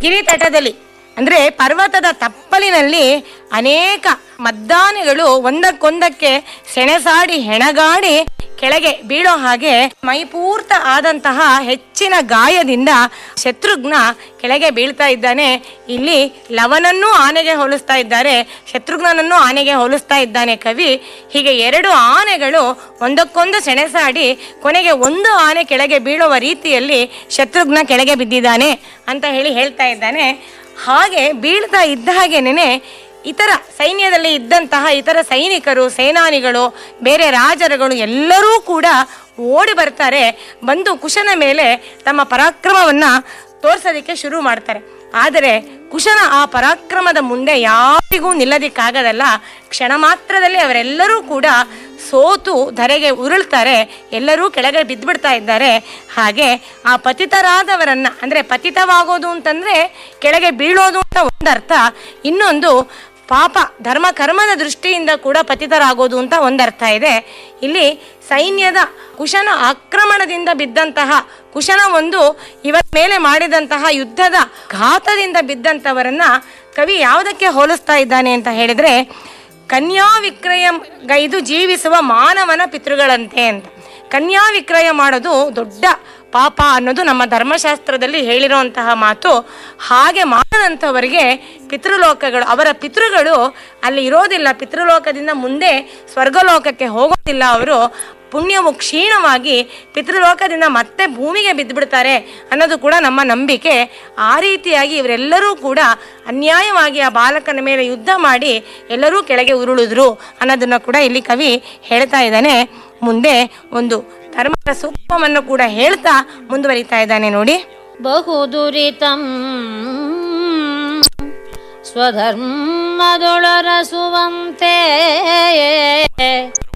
ಗಿರಿತಟದಲ್ಲಿ ಅಂದ್ರೆ ಪರ್ವತದ ತಪ್ಪಲಿನಲ್ಲಿ ಅನೇಕ ಮದ್ದಾನೆಗಳು ಒಂದಕ್ಕೊಂದಕ್ಕೆ ಸೆಣಸಾಡಿ ಹೆಣಗಾಡಿ ಕೆಳಗೆ ಬೀಳೋ ಹಾಗೆ ಮೈಪೂರ್ತ ಆದಂತಹ ಹೆಚ್ಚಿನ ಗಾಯದಿಂದ ಶತ್ರುಘ್ನ ಕೆಳಗೆ ಬೀಳ್ತಾ ಇದ್ದಾನೆ ಇಲ್ಲಿ ಲವನನ್ನೂ ಆನೆಗೆ ಹೋಲಿಸ್ತಾ ಇದ್ದಾರೆ ಶತ್ರುಘ್ನನನ್ನು ಆನೆಗೆ ಹೋಲಿಸ್ತಾ ಇದ್ದಾನೆ ಕವಿ ಹೀಗೆ ಎರಡು ಆನೆಗಳು ಒಂದಕ್ಕೊಂದು ಸೆಣಸಾಡಿ ಕೊನೆಗೆ ಒಂದು ಆನೆ ಕೆಳಗೆ ಬೀಳುವ ರೀತಿಯಲ್ಲಿ ಶತ್ರುಘ್ನ ಕೆಳಗೆ ಬಿದ್ದಿದ್ದಾನೆ ಅಂತ ಹೇಳಿ ಹೇಳ್ತಾ ಇದ್ದಾನೆ ಹಾಗೆ ಬೀಳ್ತಾ ಇದ್ದ ಹಾಗೇನೆ ಇತರ ಸೈನ್ಯದಲ್ಲಿ ಇದ್ದಂತಹ ಇತರ ಸೈನಿಕರು ಸೇನಾನಿಗಳು ಬೇರೆ ರಾಜರುಗಳು ಎಲ್ಲರೂ ಕೂಡ ಓಡಿ ಬರ್ತಾರೆ ಬಂದು ಕುಶನ ಮೇಲೆ ತಮ್ಮ ಪರಾಕ್ರಮವನ್ನ ತೋರ್ಸೋದಕ್ಕೆ ಶುರು ಮಾಡ್ತಾರೆ ಆದರೆ ಕುಶನ ಆ ಪರಾಕ್ರಮದ ಮುಂದೆ ಯಾರಿಗೂ ನಿಲ್ಲದಿಕ್ಕಾಗದಲ್ಲ ಕ್ಷಣ ಮಾತ್ರದಲ್ಲಿ ಅವರೆಲ್ಲರೂ ಕೂಡ ಸೋತು ಧರೆಗೆ ಉರುಳ್ತಾರೆ ಎಲ್ಲರೂ ಕೆಳಗೆ ಬಿದ್ದುಬಿಡ್ತಾ ಇದ್ದಾರೆ ಹಾಗೆ ಆ ಪತಿತರಾದವರನ್ನ ಅಂದ್ರೆ ಪತಿತವಾಗೋದು ಅಂತಂದ್ರೆ ಕೆಳಗೆ ಬೀಳೋದು ಅಂತ ಒಂದರ್ಥ ಇನ್ನೊಂದು ಪಾಪ ಧರ್ಮ ಕರ್ಮದ ದೃಷ್ಟಿಯಿಂದ ಕೂಡ ಪತಿತರಾಗೋದು ಅಂತ ಒಂದರ್ಥ ಇದೆ ಇಲ್ಲಿ ಸೈನ್ಯದ ಕುಶನ ಆಕ್ರಮಣದಿಂದ ಬಿದ್ದಂತಹ ಕುಶನ ಒಂದು ಇವರ ಮೇಲೆ ಮಾಡಿದಂತಹ ಯುದ್ಧದ ಘಾತದಿಂದ ಬಿದ್ದಂಥವರನ್ನ ಕವಿ ಯಾವುದಕ್ಕೆ ಹೋಲಿಸ್ತಾ ಇದ್ದಾನೆ ಅಂತ ಹೇಳಿದ್ರೆ ಕನ್ಯಾ ವಿಕ್ರಯ ಗೈದು ಜೀವಿಸುವ ಮಾನವನ ಪಿತೃಗಳಂತೆ ಅಂತ ಕನ್ಯಾ ವಿಕ್ರಯ ಮಾಡೋದು ದೊಡ್ಡ ಪಾಪ ಅನ್ನೋದು ನಮ್ಮ ಧರ್ಮಶಾಸ್ತ್ರದಲ್ಲಿ ಹೇಳಿರುವಂತಹ ಮಾತು ಹಾಗೆ ಮಾಡದಂಥವರಿಗೆ ಪಿತೃಲೋಕಗಳು ಅವರ ಪಿತೃಗಳು ಅಲ್ಲಿ ಇರೋದಿಲ್ಲ ಪಿತೃಲೋಕದಿಂದ ಮುಂದೆ ಸ್ವರ್ಗಲೋಕಕ್ಕೆ ಹೋಗೋದಿಲ್ಲ ಅವರು ಪುಣ್ಯವು ಕ್ಷೀಣವಾಗಿ ಪಿತೃಲೋಕದಿಂದ ಮತ್ತೆ ಭೂಮಿಗೆ ಬಿದ್ದುಬಿಡ್ತಾರೆ ಅನ್ನೋದು ಕೂಡ ನಮ್ಮ ನಂಬಿಕೆ ಆ ರೀತಿಯಾಗಿ ಇವರೆಲ್ಲರೂ ಕೂಡ ಅನ್ಯಾಯವಾಗಿ ಆ ಬಾಲಕನ ಮೇಲೆ ಯುದ್ಧ ಮಾಡಿ ಎಲ್ಲರೂ ಕೆಳಗೆ ಉರುಳಿದ್ರು ಅನ್ನೋದನ್ನ ಕೂಡ ಇಲ್ಲಿ ಕವಿ ಹೇಳ್ತಾ ಇದ್ದಾನೆ ಮುಂದೆ ಒಂದು ಧರ್ಮದ ಸೂಕ್ಷ್ಮವನ್ನು ಕೂಡ ಹೇಳ್ತಾ ಮುಂದುವರಿತಾ ಇದ್ದಾನೆ ನೋಡಿ ಬಹುದುರಿತಂ ಸ್ವಧರ್ಮದೊಳರಸುವಂತೆ